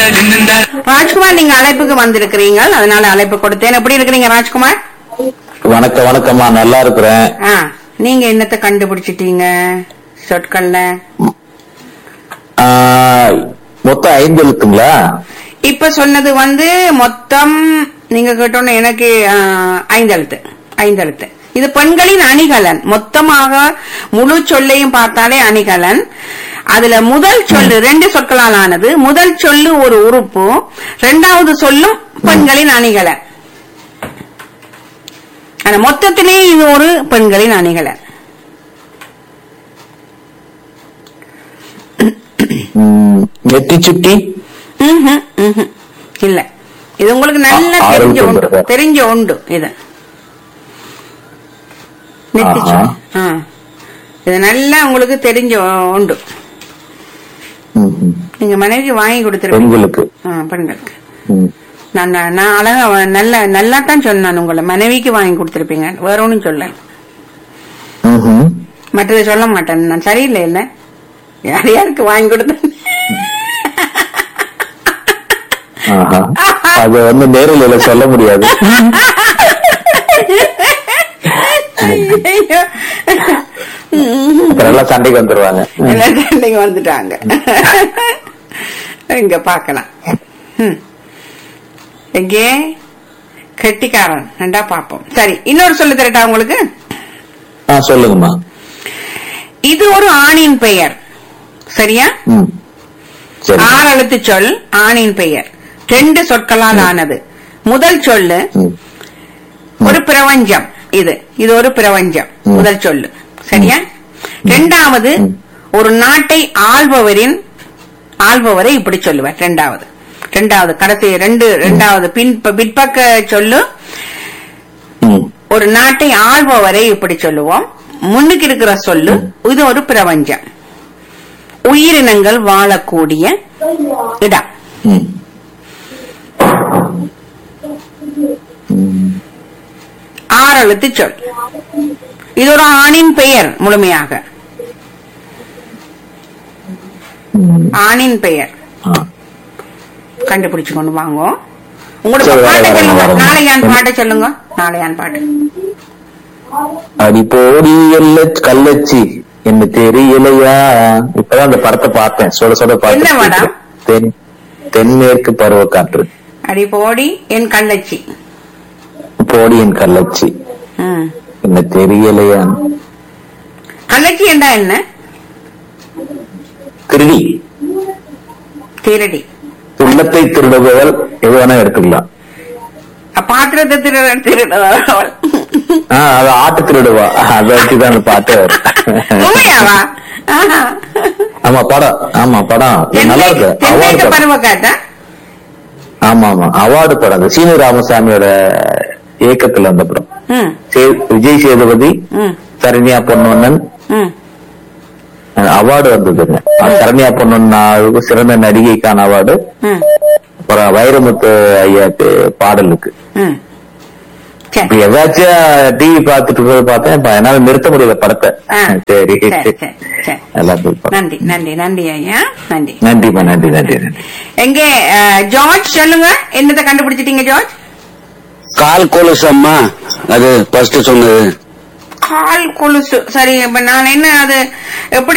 ராஜ்குமார் நீங்க அழைப்புக்கு வந்திருக்கிறீங்க அதனால அழைப்பு கொடுத்தேன் எப்படி இருக்கிறீங்க ராஜ்குமார் வணக்கம் வணக்கம்மா நல்லா இருக்கிறேன் ஆ நீங்க என்னத்தை கண்டுபிடிச்சிட்டீங்க சொற்கள்ல ஆ, மொத்தம் ஐந்து எழுத்துங்களா இப்ப சொன்னது வந்து மொத்தம் நீங்க கேட்டோன்னு எனக்கு ஆ, ஐந்தெழுத்து ஐந்தெழுத்து இது பெண்களின் அணிகலன் மொத்தமாக முழு சொல்லையும் பார்த்தாலே அணிகலன் அதுல முதல் சொல்லு ரெண்டு சொற்களால் ஆனது முதல் சொல்லு ஒரு உறுப்பு ரெண்டாவது சொல்லும் பெண்களின் அணிகலன் ஆனா மொத்தத்திலே இது ஒரு பெண்களின் அணிகலன் ம், நெத்தி சுட்டி ம்ஹும், ம்ஹும். இல்ல இது உங்களுக்கு நல்லா ஆ, தெரிஞ்ச ஆரோக்கியம் உண்டு பெறுதல். தெரிஞ்ச உண்டு இது நெத்திச்சு. ஆஹா. ஆ. இது நல்லா உங்களுக்கு தெரிஞ்ச உண்டு ம், ம். நீங்க மனைவிக்கு வாங்கி கொடுத்துருப்பீங்க பெண்களுக்கு ஆ, பெண்களுக்கு ம். நான் நான் நான் அழகா வ- நல்ல நல்லா தான் சொன்னான் உங்களை மனைவிக்கு வாங்கி கொடுத்துருப்பீங்க வேற ஒண்ணும் சொல்ல ம்ஹும். மற்றது சொல்ல மாட்டேன் நான் சரியில்லை இல்ல யார் யாருக்கு வாங்கி கொடுத்தேன் ஆஹா. அது வந்து நேரில் சொல்ல முடியாது ஐயோ. அப்புறம் எல்லாம் சண்டைக்கு வந்துருவாங்க ம். எல்லாம் சண்டைக்கு வந்துட்டாங்க இங்க பாக்கலாம் ம். எங்கே கெட்டிக்காரன் ரெண்டா பாப்போம் சரி இன்னொரு சொல்லு தரட்டா உங்களுக்கு ஆ சொல்லுங்கம்மா இது ஒரு ஆணின் பெயர் சரியா ம் சரி ஆறு எழுத்து சொல் ஆணின் பெயர் ரெண்டு சொற்களால் ஆனது முதல் சொல்லு ம். ஒரு பிரபஞ்சம் இது இது ஒரு பிரபஞ்சம் ம். முதல் சொல்லு சரியா ரெண்டாவது ஒரு நாட்டை ஆள்பவரின் ஆள்பவரை இப்படி சொல்லுவார் ரெண்டாவது ரெண்டாவது கடைசி ரெண்டு ரெண்டாவது பின் பிற்பக்க சொல்லு ம். ஒரு நாட்டை ஆள்பவரை இப்படி சொல்லுவோம் முன்னுக்கு இருக்கிற சொல்லு இது ஒரு பிரபஞ்சம் உயிரினங்கள் வாழக்கூடிய இடம் ம். ஆறு எழுத்து சொல் இது ஒரு ஆணின் பெயர் முழுமையாக ம். ஆணின் பெயர் ஆ. கண்டுபிடிச்சு கொண்டு வாங்க உங்களோட சரி, பாட்டை வரேன், சொல்லுங்க வரேன். நாளையான் பாட்டை சொல்லுங்க நாளையான் பாட்டு அடி போடி எல்ல கள்ளச்சி என்ன தெரியலையா இப்பதான் அந்த படத்தை பார்த்தேன் சுட சுட என்ன படம்? பார்த்து தென் தென்மேற்கு பருவ காற்று அடி போடி என் கள்ளச்சி போடி என் கள்ளச்சி ம். என்ன தெரியலையா கள்ளச்சி என்றா என்ன திருடி திருடி உள்ளத்தை திருடுபவள் எது வேணா எடுத்துக்கலாம் பாத்திரத்தை திருட திருடுவள் ஆஹ் அது ஆட்டு திருடுவா அதை வச்சுதான் அந்த பாட்டு வரும் உண்மையாவா ஆஹா. ஆமா படம் ஆமா படம் நல்லா இருக்கு தென்மேற்கு அவார்டு தென்மேற்கு படம் பருவ காட்டா ஆமா ஆமா அவார்டு படம் அந்த சீனு ராமசாமியோட இயக்கத்துல அந்த படம் ம் சே- விஜய் சேதுபதி ம் சரண்யா பொன்னொன்னன் ம் அவார்டு வந்ததுங்க அது சரண்யா பொன்னொன்னு சிறந்த நடிகைக்கான அவார்டு ம் அப்புறம் வைரமுத்து ஐயாக்கு பாடலுக்கு ம் சரி இப்ப ஏதாச்சும் டிவி பார்த்துட்டு போய் பார்த்தேன் இப்ப என்னால நிறுத்த முடியல படத்தை ஆ. சரி சரி சரி சரி நல்லா போய் பார்த்தேன். நன்றி நன்றி நன்றி ஐயா நன்றி நன்றிம்மா நன்றி நன்றி நன்றி எங்கே அஹ், ஜார்ஜ் சொல்லுங்க என்னத்தை கண்டுபிடிச்சிட்டீங்க ஜார்ஜ் கால் கொலுசம்மா அது ஃபர்ஸ்ட் சொன்னது கால் கொலுசு சரி இப்ப நான் என்ன அது எப்படி